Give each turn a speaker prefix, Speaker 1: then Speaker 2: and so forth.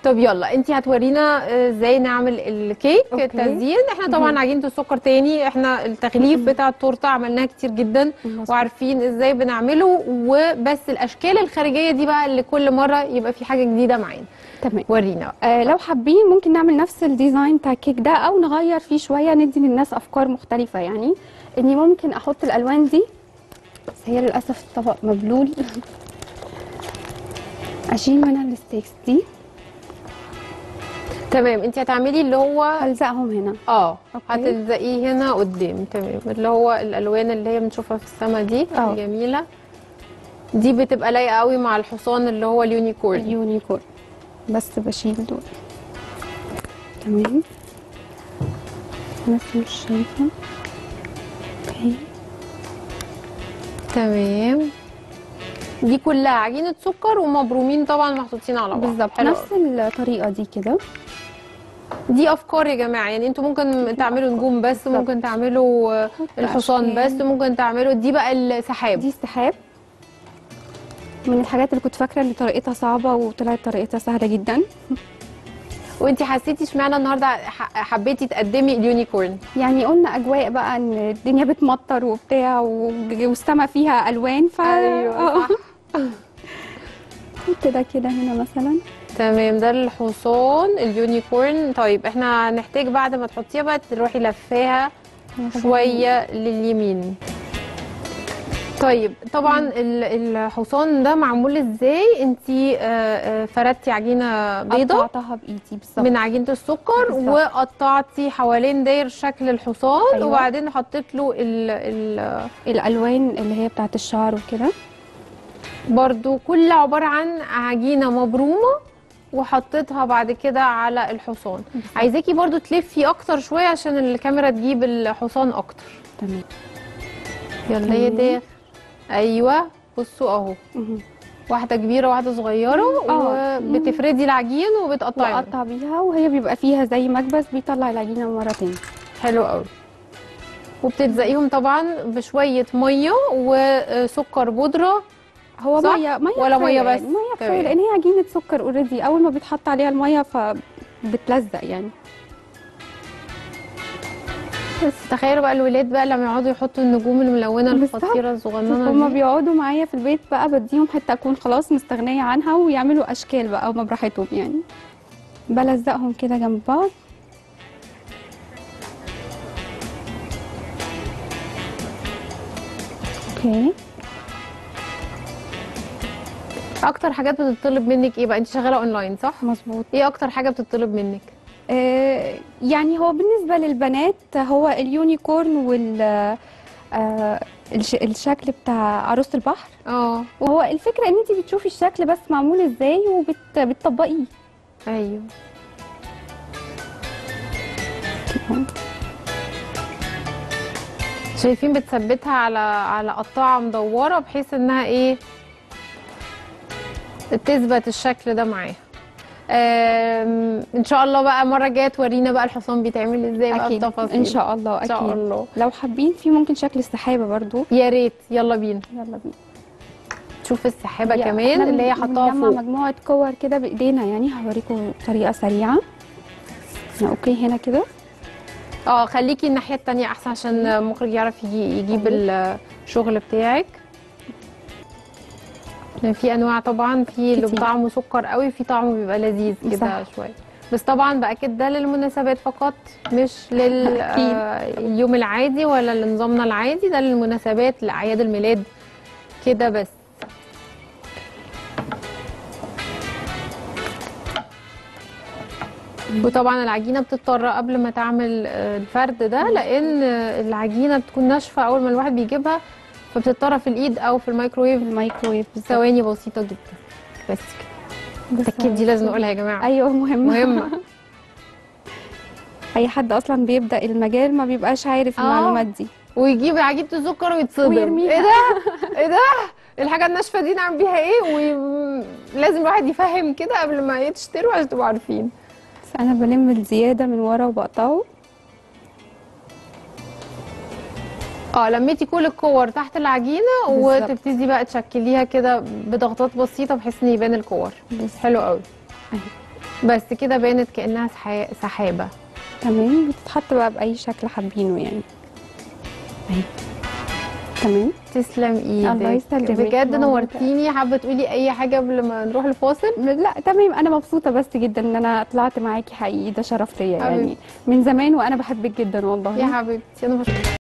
Speaker 1: طب يلا انت هتورينا آه، ازاي نعمل الكيك
Speaker 2: أوكي.
Speaker 1: التزيين احنا طبعا عجينه السكر تاني احنا التغليف بتاع التورته عملناه كتير جدا
Speaker 2: مظبوط.
Speaker 1: وعارفين ازاي بنعمله وبس الاشكال الخارجيه دي بقى اللي كل مره يبقى في حاجه جديده معانا
Speaker 2: تمام
Speaker 1: ورينا بقى.
Speaker 2: آه لو حابين ممكن نعمل نفس الديزاين بتاع الكيك ده او نغير فيه شويه ندي للناس افكار مختلفه يعني اني ممكن احط الالوان دي بس هي للاسف الطبق مبلول اشيل منها الستيكس دي
Speaker 1: تمام انت هتعملي اللي هو
Speaker 2: الزقهم هنا
Speaker 1: اه
Speaker 2: أوكي.
Speaker 1: هتلزقيه هنا قدام تمام اللي هو الالوان اللي هي بنشوفها في السما دي
Speaker 2: اه.
Speaker 1: الجميله دي بتبقى لايقه قوي مع الحصان اللي هو اليونيكورن
Speaker 2: اليونيكورن بس بشيل دول تمام بس مش شايفه اوكي
Speaker 1: تمام دي كلها عجينه سكر ومبرومين طبعا محطوطين على بعض
Speaker 2: بالظبط
Speaker 1: حلو
Speaker 2: نفس الطريقه دي كده
Speaker 1: دي افكار يا جماعه يعني انتوا ممكن تعملوا نجوم بس
Speaker 2: بالظبط.
Speaker 1: ممكن تعملوا آه، الحصان
Speaker 2: أشكال.
Speaker 1: بس ممكن تعملوا دي بقى السحاب
Speaker 2: دي السحاب من الحاجات اللي كنت فاكره ان طريقتها صعبه وطلعت طريقتها سهله جدا
Speaker 1: وانت حسيتي اشمعنى النهارده ح- حبيتي تقدمي اليونيكورن
Speaker 2: يعني قلنا اجواء بقى ان الدنيا بتمطر وبتاع و- والسما فيها الوان ف
Speaker 1: ايوه صح
Speaker 2: حط ده كده هنا مثلا
Speaker 1: تمام ده الحصان اليونيكورن طيب احنا هنحتاج بعد ما تحطيها بقى تروحي لفاها شويه لليمين طيب طبعا ال- الحصان ده معمول ازاي انتي آه، آه، فردتي عجينه بيضه
Speaker 2: قطعتها بايدي بالظبط
Speaker 1: من عجينه السكر
Speaker 2: بالظبط.
Speaker 1: وقطعتي حوالين داير شكل الحصان
Speaker 2: أيوة.
Speaker 1: وبعدين حطيت له ال ال
Speaker 2: الالوان اللي هي بتاعت الشعر وكده
Speaker 1: برضو كل عباره عن عجينه مبرومه وحطيتها بعد كده على الحصان عايزاكي برضو تلفي اكتر شويه عشان الكاميرا تجيب الحصان اكتر
Speaker 2: تمام
Speaker 1: يلا يا
Speaker 2: تمام.
Speaker 1: داخل ايوه بصوا اهو
Speaker 2: مهم.
Speaker 1: واحده كبيره واحده صغيره
Speaker 2: اه.
Speaker 1: وبتفردي العجين وبتقطعي
Speaker 2: واقطع بيها وهي بيبقى فيها زي مكبس بيطلع العجينه مره تاني
Speaker 1: حلو قوي وبتلزقيهم طبعا بشويه ميه وسكر بودره
Speaker 2: هو
Speaker 1: صح؟
Speaker 2: ميه ميه
Speaker 1: ولا
Speaker 2: كفاية
Speaker 1: مية بس؟
Speaker 2: يعني ميه كفايه
Speaker 1: تمام.
Speaker 2: لان هي عجينه سكر اوريدي اول ما بيتحط عليها الميه فبتلزق يعني
Speaker 1: بس تخيلوا بقى الولاد بقى لما يقعدوا يحطوا النجوم الملونه
Speaker 2: بالظبط.
Speaker 1: الخطيره الصغننه
Speaker 2: هما
Speaker 1: دي
Speaker 2: بيقعدوا معايا في البيت بقى بديهم حته اكون خلاص مستغنيه عنها ويعملوا اشكال بقى هما براحتهم يعني بلزقهم كده جنب بعض اوكي
Speaker 1: اكتر حاجات بتطلب منك ايه بقى انت شغاله اونلاين صح
Speaker 2: مظبوط
Speaker 1: ايه اكتر حاجه بتطلب منك
Speaker 2: آه يعني هو بالنسبه للبنات هو اليونيكورن وال آه الش- الشكل بتاع عروسه البحر
Speaker 1: اه
Speaker 2: وهو الفكره ان انت بتشوفي الشكل بس معمول ازاي وبتطبقيه
Speaker 1: ايوه شايفين بتثبتها على على قطاعه مدوره بحيث انها ايه تثبت الشكل ده معاها آم، ان شاء الله بقى المره الجايه تورينا بقى الحصان بيتعمل ازاي بقى
Speaker 2: اكيد
Speaker 1: بتفاصيل
Speaker 2: ان شاء الله
Speaker 1: ان
Speaker 2: اكيد
Speaker 1: شاء الله
Speaker 2: لو حابين في ممكن شكل السحابه برضو
Speaker 1: يا ريت يلا بينا
Speaker 2: يلا بينا
Speaker 1: تشوف السحابه
Speaker 2: هي
Speaker 1: كمان
Speaker 2: احنا
Speaker 1: اللي هي
Speaker 2: بن-
Speaker 1: حطاها
Speaker 2: بنجمع
Speaker 1: فوق
Speaker 2: مجموعه كور كده بايدينا يعني هوريكم طريقه سريعه اوكي هنا كده
Speaker 1: اه خليكي الناحيه التانية احسن عشان المخرج يعرف يجي يجيب الشغل بتاعك يعني في انواع طبعا في اللي
Speaker 2: كتير.
Speaker 1: بطعمه سكر قوي في طعمه بيبقى لذيذ كده
Speaker 2: صح.
Speaker 1: شويه بس طبعا باكد ده للمناسبات فقط مش لليوم العادي ولا لنظامنا العادي ده للمناسبات لاعياد الميلاد كده بس وطبعا العجينه بتضطر قبل ما تعمل آه، الفرد ده لان آه، العجينه بتكون ناشفه اول ما الواحد بيجيبها فبتضطر في الايد او في الميكرويف
Speaker 2: الميكرويف بالظبط.
Speaker 1: ثواني بسيطه جدا بس كده
Speaker 2: بس
Speaker 1: التأكيد دي لازم نقولها يا جماعه
Speaker 2: ايوه مهمه
Speaker 1: مهمه
Speaker 2: اي حد اصلا بيبدا المجال ما بيبقاش عارف
Speaker 1: آه.
Speaker 2: المعلومات دي
Speaker 1: ويجيب عجينه السكر ويتصدم
Speaker 2: ويرميها.
Speaker 1: ايه ده ايه ده الحاجه الناشفه دي نعمل بيها ايه ولازم الواحد يفهم كده قبل ما تشتروا عشان تبقوا عارفين
Speaker 2: بس انا بلم الزياده من ورا وبقطعه
Speaker 1: اه لميتي كل الكور تحت العجينه
Speaker 2: بالظبط.
Speaker 1: وتبتدي بقى تشكليها كده بضغطات بسيطه بحيث ان يبان الكور
Speaker 2: بس
Speaker 1: حلو قوي بس كده بانت كانها سحا- سحابه
Speaker 2: تمام بتتحط بقى باي شكل حابينه يعني اهي تمام
Speaker 1: تسلم
Speaker 2: الله
Speaker 1: ايدك
Speaker 2: يسلمك.
Speaker 1: بجد
Speaker 2: ماما.
Speaker 1: نورتيني حابه تقولي اي حاجه قبل ما نروح الفاصل
Speaker 2: لا تمام انا مبسوطه بس جدا ان انا طلعت معاكي حقيقي ده شرف ليا يعني
Speaker 1: حبيبتي.
Speaker 2: من زمان وانا بحبك جدا والله
Speaker 1: يا حبيبتي انا بشكرك